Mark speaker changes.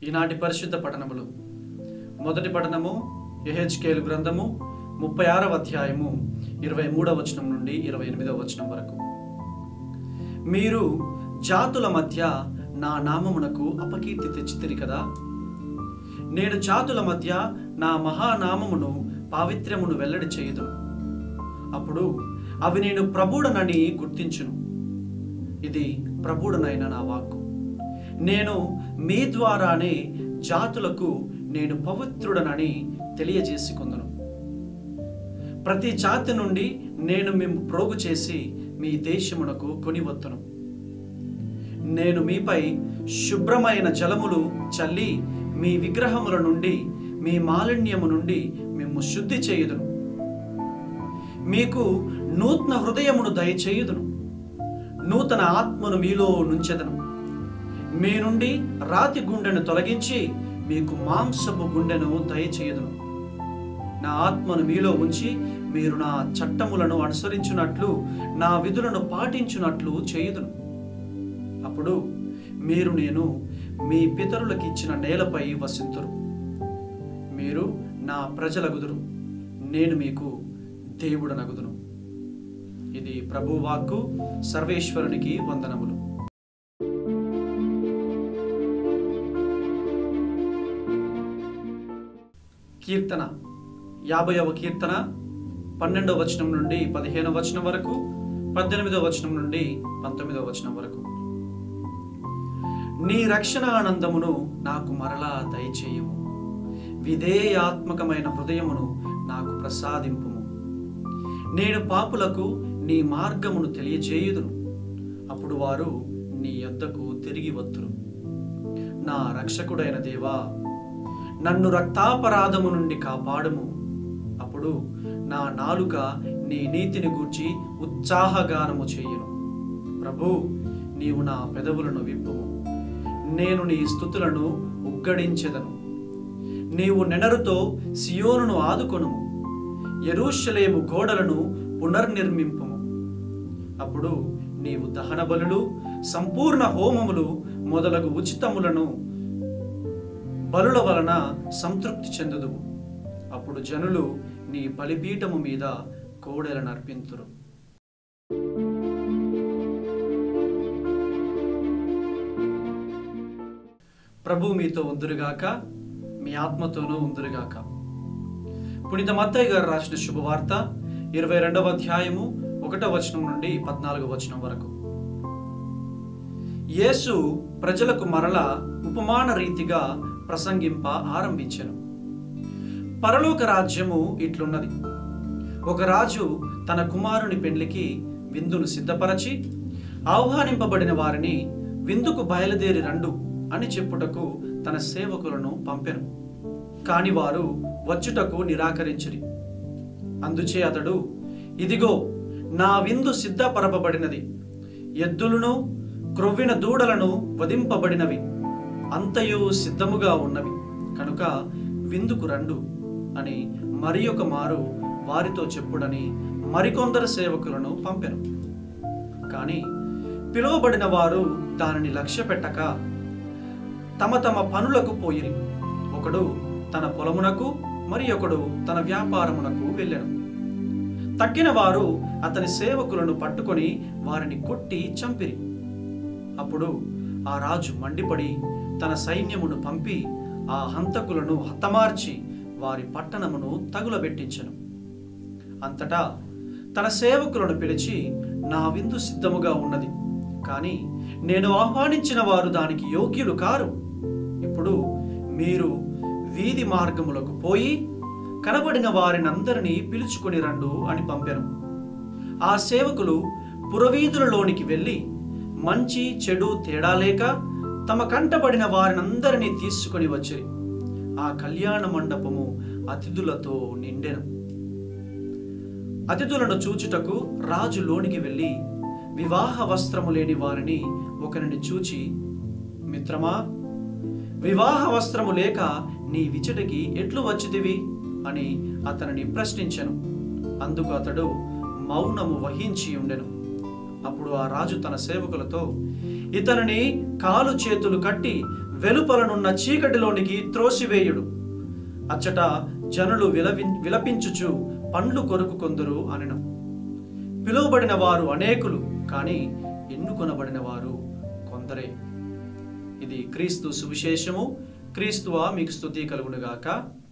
Speaker 1: ఈనాటి పరిశుద్ధ పఠనములు మొదటి పఠనము ఎహెచ్కేలు గ్రంథము ముప్పై ఆరవ అధ్యాయము ఇరవై మూడవ వచనం నుండి ఇరవై ఎనిమిదవ వచనం వరకు మీరు జాతుల మధ్య నా నామమునకు అపకీర్తి తెచ్చితిరి కదా నేను జాతుల మధ్య నా మహానామమును పావిత్ర్యమును వెల్లడి చేయుదును అప్పుడు అవి నేను ప్రభుడనని గుర్తించును ఇది ప్రభుడనైన నా వాక్కు నేను మీ ద్వారానే జాతులకు నేను పవిత్రుడనని తెలియజేసుకుందును ప్రతి జాతి నుండి నేను మేము ప్రోగు చేసి మీ దేశమునకు కొనివత్తును నేను మీపై శుభ్రమైన జలములు చల్లి మీ విగ్రహముల నుండి మీ మాలిన్యము నుండి మేము శుద్ధి చేయుదును మీకు నూతన హృదయమును దయచేయుదును నూతన ఆత్మను మీలో నుంచెదను మీ నుండి రాతి గుండెను తొలగించి మీకు మాంసపు గుండెను దయచేయుదును నా ఆత్మను మీలో ఉంచి మీరు నా చట్టములను అనుసరించున్నట్లు నా విధులను పాటించున్నట్లు చేయుదును అప్పుడు మీరు నేను మీ పితరులకు ఇచ్చిన నేలపై వసింతురు మీరు నా ప్రజలగుదురు నేను మీకు దేవుడనగుదును ఇది ప్రభువాక్కు సర్వేశ్వరునికి వందనములు కీర్తన యాభైవ కీర్తన పన్నెండవ వచనం నుండి పదిహేనవ వచనం వరకు పద్దెనిమిదవ వచనం నుండి పంతొమ్మిదవ వచనం వరకు నీ రక్షణ ఆనందమును నాకు మరలా దయచేయము విధేయాత్మకమైన హృదయమును నాకు ప్రసాదింపుము నేను పాపులకు నీ మార్గమును తెలియజేయుదును అప్పుడు వారు నీ యొద్దకు తిరిగి వత్తురు నా రక్షకుడైన దేవా నన్ను రక్తాపరాధము నుండి కాపాడుము అప్పుడు నా నాలుక నీ నీతిని గూర్చి ఉత్సాహగానము చేయును ప్రభు నీవు నా పెదవులను విప్పుము నేను నీ స్థుతులను ఉగ్గడించెదను నీవు నెనరుతో సియోనును ఆదుకొనుము ఎరూషలేము గోడలను పునర్నిర్మింపుము అప్పుడు నీవు దహన బలులు సంపూర్ణ హోమములు మొదలగు ఉచితములను బలుల వలన సంతృప్తి చెందుదువు అప్పుడు జనులు నీ బలిపీఠము మీద కోడెలను అర్పింతురు ప్రభు మీతో ఉందురుగాక మీ ఆత్మతోనూ ఉందురుగాక పునీత మత్తయ్య గారు రాసిన శుభవార్త ఇరవై రెండవ అధ్యాయము ఒకటో వచనం నుండి పద్నాలుగో వచనం వరకు యేసు ప్రజలకు మరల ఉపమాన రీతిగా ప్రసంగింప ఆరంభించెను పరలోక రాజ్యము ఇట్లున్నది ఒక రాజు తన కుమారుని పెండ్లికి విందును సిద్ధపరచి ఆహ్వానింపబడిన వారిని విందుకు బయలుదేరి రండు అని చెప్పుటకు తన సేవకులను పంపెను కాని వారు వచ్చుటకు నిరాకరించిరి అందుచే అతడు ఇదిగో నా విందు సిద్ధపరపబడినది ఎద్దులను క్రొవ్విన దూడలను వధింపబడినవి అంతయు సిద్ధముగా ఉన్నవి కనుక విందుకు రండు అని మరి ఒక మారు వారితో చెప్పుడని మరికొందరు సేవకులను పంపెను కానీ పిలువబడిన వారు దానిని లక్ష్య పెట్టక తమ తమ పనులకు పోయిరి ఒకడు తన పొలమునకు మరి ఒకడు తన వ్యాపారమునకు వెళ్ళెను తక్కిన వారు అతని సేవకులను పట్టుకొని వారిని కొట్టి చంపిరి అప్పుడు ఆ రాజు మండిపడి తన సైన్యమును పంపి ఆ హంతకులను హతమార్చి వారి పట్టణమును తగులబెట్టించెను అంతటా తన సేవకులను పిలిచి నా విందు సిద్ధముగా ఉన్నది కానీ నేను ఆహ్వానించిన వారు దానికి యోగ్యులు కారు ఇప్పుడు మీరు వీధి మార్గములకు పోయి కనబడిన వారినందరినీ పిలుచుకొని రండు అని పంపెను ఆ సేవకులు పురవీధులలోనికి వెళ్ళి మంచి చెడు తేడా లేక తమ కంటపడిన వారినందరినీ తీసుకొని వచ్చిరి ఆ కళ్యాణ మండపము అతిథులతో నిండెను అతిథులను చూచుటకు రాజు లోనికి వెళ్ళి వివాహ వస్త్రము లేని వారిని ఒకరిని చూచి మిత్రమా వివాహ వస్త్రము లేక నీ విచటికి ఎట్లు వచ్చితివి అని అతనిని ప్రశ్నించెను అందుకు అతడు మౌనము వహించి ఉండెను అప్పుడు ఆ రాజు తన సేవకులతో ఇతనిని కాలు చేతులు కట్టి వెలుపలనున్న చీకటిలోనికి త్రోసివేయుడు అచ్చట జనులు విలవి విలపించుచు పండ్లు కొరకు కొందరు అనడం పిలువబడిన వారు అనేకులు కానీ ఎన్నుకొనబడిన వారు కొందరే ఇది క్రీస్తు సువిశేషము క్రీస్తువా మీకు స్తుతి కలుగునుగాక